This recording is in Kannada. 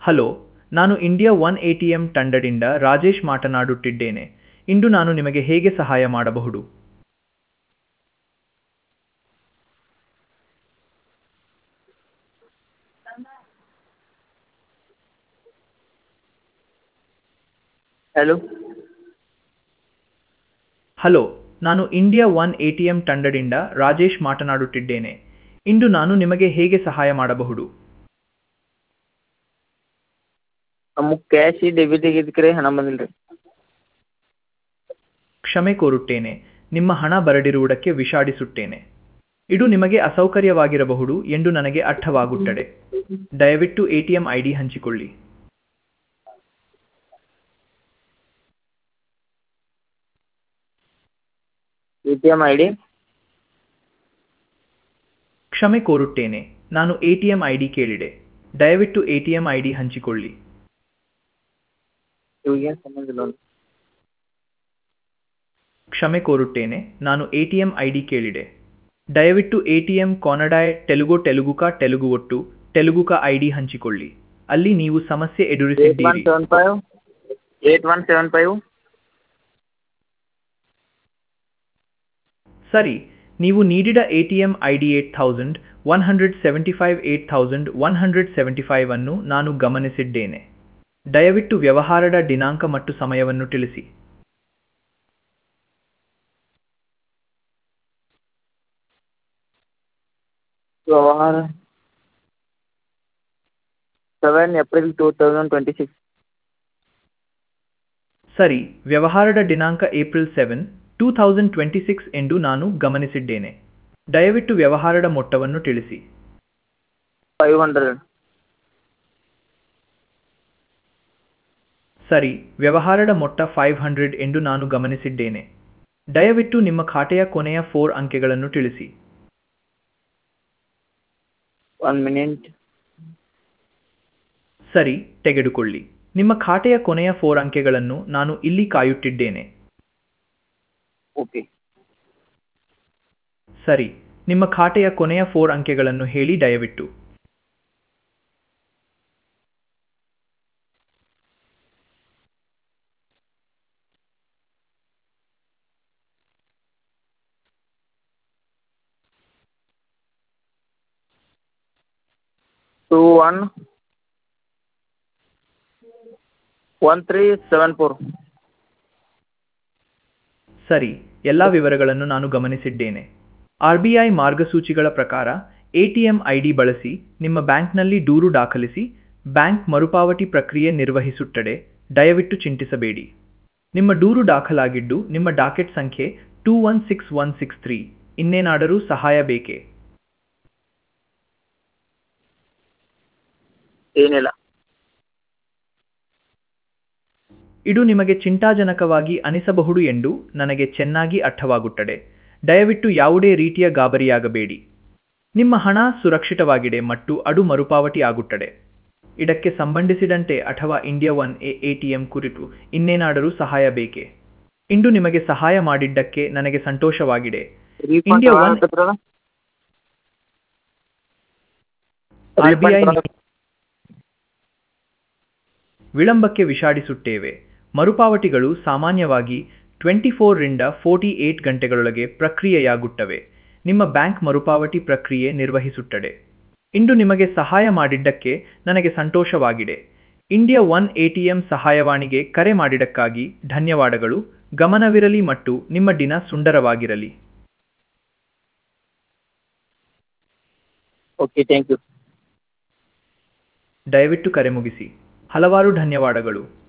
ಹಲೋ ನಾನು India one A T M ತಂಡದಿಂದ ರಾಜೇಶ್ ಮಾತನಾಡುತ್ತಿದ್ದೇನೆ ಇಂದು ನಾನು ನಿಮಗೆ ಹೇಗೆ ಸಹಾಯ ಮಾಡಬಹುದು ಹಲೋ ಹಲೋ ನಾನು India one A T M ತಂಡದಿಂದ ರಾಜೇಶ್ ಮಾತನಾಡುತ್ತಿದ್ದೇನೆ ಇಂದು ನಾನು ನಿಮಗೆ ಹೇಗೆ ಸಹಾಯ ಮಾಡಬಹುದು ನಮಗೆ ಕ್ಯಾಶ್ ಡೆಬಿಟ್ ಆಗಿದ್ದಕ್ಕೆ ರೀ ಹಣ ಬಂದಿಲ್ಲ ರೀ ಕ್ಷಮೆ ಕೋರುತ್ತೇನೆ ನಿಮ್ಮ ಹಣ ಬರದಿರುವುದಕ್ಕೆ ವಿಷಾದಿಸುತ್ತೇನೆ ಇದು ನಿಮಗೆ ಅಸೌಕರ್ಯವಾಗಿರಬಹುದು ಎಂದು ನನಗೆ ಅರ್ಥವಾಗುತ್ತದೆ ದಯವಿಟ್ಟು A T M I D ಹಂಚಿಕೊಳ್ಳಿ A T M I D ಕ್ಷಮೆ ಕೋರುತ್ತೇನೆ ನಾನು A T M I D ಕೇಳಿದೆ ದಯವಿಟ್ಟು A T M I D ಹಂಚಿಕೊಳ್ಳಿ ಇವಾಗೇನು ಸಂಬಂಧ ಇಲ್ಲ ನೋಡಿ ಕ್ಷಮೆ ಕೋರುತ್ತೇನೆ ನಾನು A T M I D ಕೇಳಿದೆ ದಯವಿಟ್ಟು ಎ ಟಿ ಎಂ ಕಾನಡಾಯ್ ತೆಲುಗು ತೆಲುಗುಕ ತೆಲುಗು ಒಟ್ಟು ತೆಲುಗುಕ ಐ ಡಿ ಹಂಚಿಕೊಳ್ಳಿ ಅಲ್ಲಿ ನೀವು ಸಮಸ್ಯೆ ಏಟ್ ಒನ್ ಎದುರಿಸಿದ್ದೀರಿ seven five eight one seven five ಸರಿ ನೀವು ನೀಡಿದ A T M I D eight thousand one hundred seventy five eight thousand one hundred seventy five ಅನ್ನು ನಾನು ಗಮನಿಸಿದ್ದೇನೆ ದಯವಿಟ್ಟು ವ್ಯವಹಾರದ ದಿನಾಂಕ ಮತ್ತು ಸಮಯವನ್ನು ತಿಳಿಸಿ ವ್ಯವಹಾರ seven April two thousand twenty six ಸರಿ ವ್ಯವಹಾರದ ದಿನಾಂಕ April seven two thousand twenty six ಎಂದು ನಾನು ಗಮನಿಸಿದ್ದೇನೆ ದಯವಿಟ್ಟು ವ್ಯವಹಾರದ ಮೊತ್ತವನ್ನು ತಿಳಿಸಿ ಫೈವ್ ಹಂಡ್ರೆಡ್ ಸರಿ ವ್ಯವಹಾರದ ಮೊತ್ತ ಫೈವ್ ಹಂಡ್ರೆಡ್ ಎಂದು ನಾನು ಗಮನಿಸಿದ್ದೇನೆ ದಯವಿಟ್ಟು ನಿಮ್ಮ ಖಾತೆಯ ಕೊನೆಯ ಫೋರ್ ಅಂಕೆಗಳನ್ನು ತಿಳಿಸಿ ಒನ್ ಮಿನಿಟ್ ಸರಿ ತೆಗೆದುಕೊಳ್ಳಿ ನಿಮ್ಮ ಖಾತೆಯ ಕೊನೆಯ ಫೋರ್ ಅಂಕೆಗಳನ್ನು ನಾನು ಇಲ್ಲಿ ಕಾಯುತ್ತಿದ್ದೇನೆ ಓಕೆ ಸರಿ ನಿಮ್ಮ ಖಾತೆಯ ಕೊನೆಯ ಫೋರ್ ಅಂಕೆಗಳನ್ನು ಹೇಳಿ ದಯವಿಟ್ಟು two one one three seven four ಸರಿ ಎಲ್ಲ ವಿವರಗಳನ್ನು ನಾನು ಗಮನಿಸಿದ್ದೇನೆ ಆರ್ ಬಿ ಐ ಮಾರ್ಗಸೂಚಿಗಳ ಪ್ರಕಾರ ಎಟಿಎಂ ಐ ಡಿ ಬಳಸಿ ನಿಮ್ಮ ಬ್ಯಾಂಕ್ನಲ್ಲಿ ದೂರು ದಾಖಲಿಸಿ ಬ್ಯಾಂಕ್ ಮರುಪಾವತಿ ಪ್ರಕ್ರಿಯೆ ನಿರ್ವಹಿಸುತ್ತದೆ ದಯವಿಟ್ಟು ಚಿಂತಿಸಬೇಡಿ ನಿಮ್ಮ ದೂರು ದಾಖಲಾಗಿದ್ದು ನಿಮ್ಮ ಡಾಕೆಟ್ ಸಂಖ್ಯೆ two one six one six three ಇನ್ನೇನಾದರೂ ಸಹಾಯ ಬೇಕೇ ಏನಿಲ್ಲ ಇದು ನಿಮಗೆ ಚಿಂತಾಜನಕವಾಗಿ ಅನಿಸಬಹುದು ಎಂದು ನನಗೆ ಚೆನ್ನಾಗಿ ಅರ್ಥವಾಗುತ್ತದೆ ದಯವಿಟ್ಟು ಯಾವುದೇ ರೀತಿಯ ಗಾಬರಿಯಾಗಬೇಡಿ ನಿಮ್ಮ ಹಣ ಸುರಕ್ಷಿತವಾಗಿದೆ ಮತ್ತು ಅದು ಮರುಪಾವತಿ ಆಗುತ್ತದೆ ಇದಕ್ಕೆ ಸಂಬಂಧಿಸಿದಂತೆ ಅಥವಾ ಇಂಡಿಯಾ ಒನ್ ಎ ಎಟಿಎಂ ಕುರಿತು ಇನ್ನೇನಾದರೂ ಸಹಾಯ ಬೇಕೇ ಇಂದು ನಿಮಗೆ ಸಹಾಯ ಮಾಡಿದ್ದಕ್ಕೆ ನನಗೆ ಸಂತೋಷವಾಗಿದೆ ರೀಫಂಡ್ India one- RBI ವಿಳಂಬಕ್ಕೆ ವಿಷಾದಿಸುತ್ತೇವೆ ಮರುಪಾವತಿಗಳು ಸಾಮಾನ್ಯವಾಗಿ ಟ್ವೆಂಟಿ ಫೋರ್ರಿಂದ ಫೋರ್ಟಿ ಏಟ್ ಗಂಟೆಗಳೊಳಗೆ ಪ್ರಕ್ರಿಯೆಯಾಗುತ್ತವೆ ನಿಮ್ಮ ಬ್ಯಾಂಕ್ ಮರುಪಾವತಿ ಪ್ರಕ್ರಿಯೆ ನಿರ್ವಹಿಸುತ್ತದೆ ಇಂದು ನಿಮಗೆ ಸಹಾಯ ಮಾಡಿದ್ದಕ್ಕೆ ನನಗೆ ಸಂತೋಷವಾಗಿದೆ ಇಂಡಿಯಾ ಒನ್ ಎಟಿಎಂ ಸಹಾಯವಾಣಿಗೆ ಕರೆ ಮಾಡಿದ್ದಕ್ಕಾಗಿ ಧನ್ಯವಾದಗಳು ಗಮನವಿರಲಿ ಮತ್ತು ನಿಮ್ಮ ದಿನ ಸುಂದರವಾಗಿರಲಿ ಓಕೆ ಥ್ಯಾಂಕ್ ಯು ದಯವಿಟ್ಟು ಕರೆ ಮುಗಿಸಿ ಹಲವಾರು ಧನ್ಯವಾದಗಳು